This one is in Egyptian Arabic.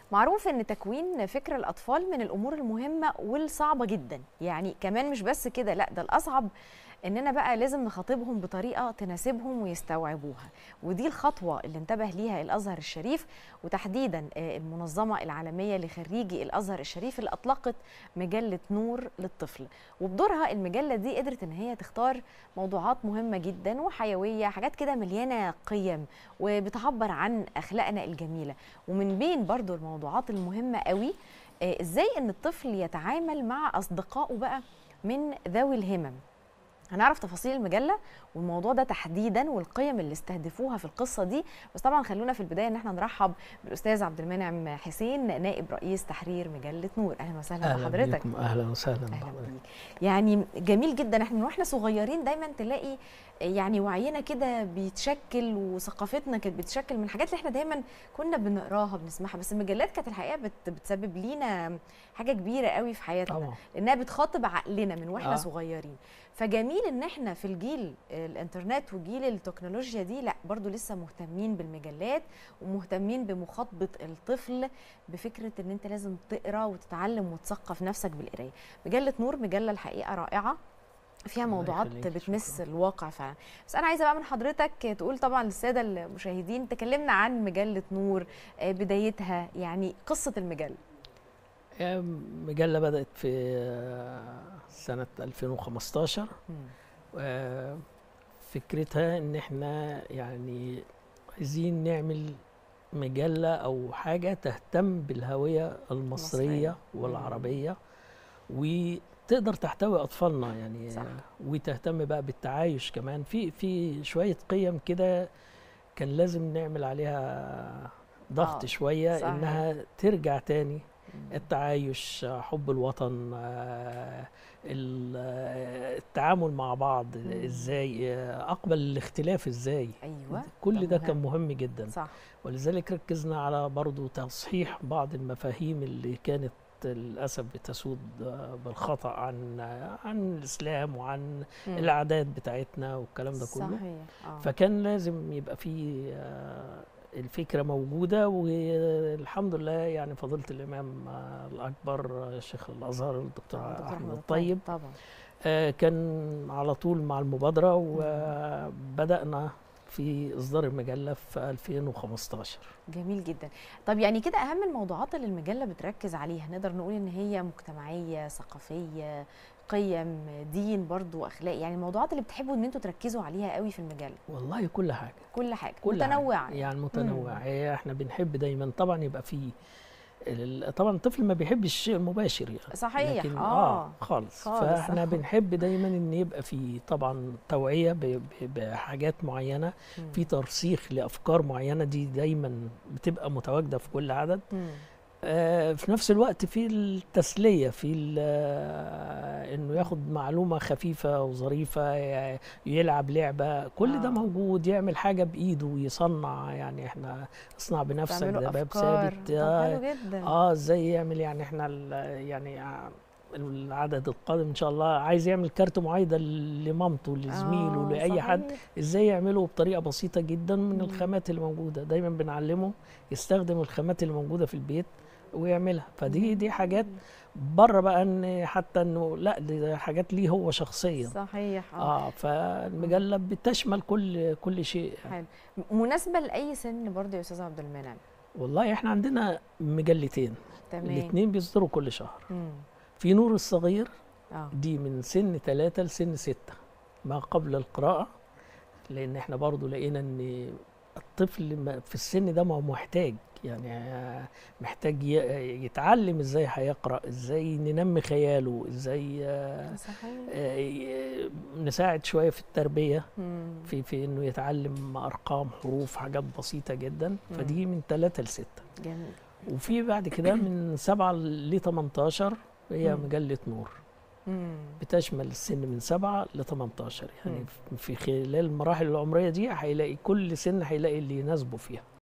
معروف ان تكوين فكر الاطفال من الامور المهمه والصعبه جدا يعني كمان مش بس كده لا ده الاصعب اننا بقى لازم نخاطبهم بطريقه تناسبهم ويستوعبوها ودي الخطوه اللي انتبه ليها الازهر الشريف وتحديدا المنظمه العالميه لخريجي الازهر الشريف اللي اطلقت مجله نور للطفل وبدورها المجله دي قدرت ان هي تختار موضوعات مهمه جدا وحيويه حاجات كده مليانه قيم وبتعبر عن اخلاقنا الجميله ومن بين برضو الموضوعات المهمه قوي ازاي ان الطفل يتعامل مع اصدقائه بقى من ذوي الهمم هنعرف تفاصيل المجله والموضوع ده تحديدا والقيم اللي استهدفوها في القصه دي بس طبعا خلونا في البدايه ان احنا نرحب بالاستاذ عبد المنعم حسين نائب رئيس تحرير مجله نور اهلا وسهلا أهلا بحضرتك بيكم اهلا وسهلا اهلا بحضرتك بيك يعني جميل جدا احنا من واحنا صغيرين دايما تلاقي يعني وعينا كده بيتشكل وثقافتنا كانت بتتشكل من الحاجات اللي احنا دايما كنا بنقراها بنسمعها بس المجلات كانت الحقيقه بت بتسبب لينا حاجه كبيره قوي في حياتنا طبعا لانها بتخاطب عقلنا من واحنا آه. آه. صغيرين فجميل ان احنا في الجيل الانترنت وجيل التكنولوجيا دي لا برضو لسه مهتمين بالمجلات ومهتمين بمخاطبه الطفل بفكره ان انت لازم تقرا وتتعلم وتثقف نفسك بالقرايه مجله نور مجله الحقيقه رائعه فيها الله موضوعات يخليك، بتمس شكراً. الواقع فعلا بس انا عايزه بقى من حضرتك تقول طبعا للساده المشاهدين تكلمنا عن مجله نور آه، بدايتها يعني قصه المجله هي مجلة بدأت في آه، سنة 2015 مم. آه، فكرتها إن إحنا يعني عايزين نعمل مجلة أو حاجة تهتم بالهوية المصرية. المصرية مم. والعربية وتقدر تحتوي أطفالنا يعني صح. آه، وتهتم بقى بالتعايش كمان في في شوية قيم كده كان لازم نعمل عليها ضغط آه، شوية صحيح. إنها ترجع تاني مم. التعايش حب الوطن آه، ال- آه، التعامل مع بعض مم. ازاي آه، اقبل الاختلاف ازاي ايوه كل ده مهم. كان مهم جدا صح ولذلك ركزنا على برضو تصحيح بعض المفاهيم اللي كانت للاسف بتسود آه، بالخطا عن آه، عن الاسلام وعن مم. العادات بتاعتنا والكلام ده كله صحيح آه. فكان لازم يبقى في آه، الفكرة موجودة والحمد لله يعني فضيلة الإمام آه، الأكبر آه، شيخ الأزهر الدكتور آه، دكتور أحمد الطيب طبعا آه، كان على طول مع المبادرة وبدأنا في إصدار المجلة في 2015 جميل جدا طب يعني كده اهم الموضوعات اللي المجله بتركز عليها نقدر نقول ان هي مجتمعيه ثقافيه قيم دين برضو اخلاق يعني الموضوعات اللي بتحبوا ان انتوا تركزوا عليها قوي في المجله والله كل حاجة كل حاجه كل حاجة. متنوعه يعني متنوعة هي احنا بنحب دايما طبعا يبقى في ال- طبعا الطفل ما بيحبش الشيء المباشر يعني صحيح لكن اه, اه خالص, خالص، فاحنا آه. بنحب دايما ان يبقى في طبعا توعيه ب- ب- بحاجات معينه مم. في ترسيخ لافكار معينه دي دايما بتبقى متواجده في كل عدد مم. آه في نفس الوقت في التسليه في ال- آه انه ياخد معلومه خفيفه وظريفه ي- يلعب لعبه كل ده آه. موجود يعمل حاجه بايده ويصنع يعني احنا اصنع بنفسك تعملوا ده باب أفكار. ثابت طب آه، حلو جدا اه ازاي يعمل يعني احنا ال- يعني ع- العدد القادم ان شاء الله عايز يعمل كارت معايده لمامته لزميله آه، لاي حد صحيح. ازاي يعمله بطريقه بسيطه جدا من مم. الخامات اللي موجوده دايما بنعلمه يستخدم الخامات اللي موجوده في البيت ويعملها فدي دي حاجات بره بقى ان حتى انه لا دي حاجات ليه هو شخصيا صحيح اه, اه فالمجله بتشمل كل كل شيء حلو مناسبه لاي سن برضو يا استاذ عبد المنعم والله احنا عندنا مجلتين تمام الاثنين بيصدروا كل شهر مم. في نور الصغير اه دي من سن ثلاثة لسن ستة ما قبل القراءة لأن احنا برضو لقينا إن الطفل ما- في السن ده ما هو محتاج يعني آه، محتاج ي- يتعلم ازاي هيقرأ ازاي ننمي خياله ازاي آه، صحيح آه، ي- نساعد شوية في التربية مم. في في انه يتعلم ارقام حروف حاجات بسيطة جدا فدي من ثلاثة لستة جميل وفي بعد كده من سبعة ل 18 هي مم. مجلة نور مم. بتشمل السن من 7 ل 18 يعني مم. في خلال المراحل العمريه دي هيلاقي كل سن هيلاقي اللي يناسبه فيها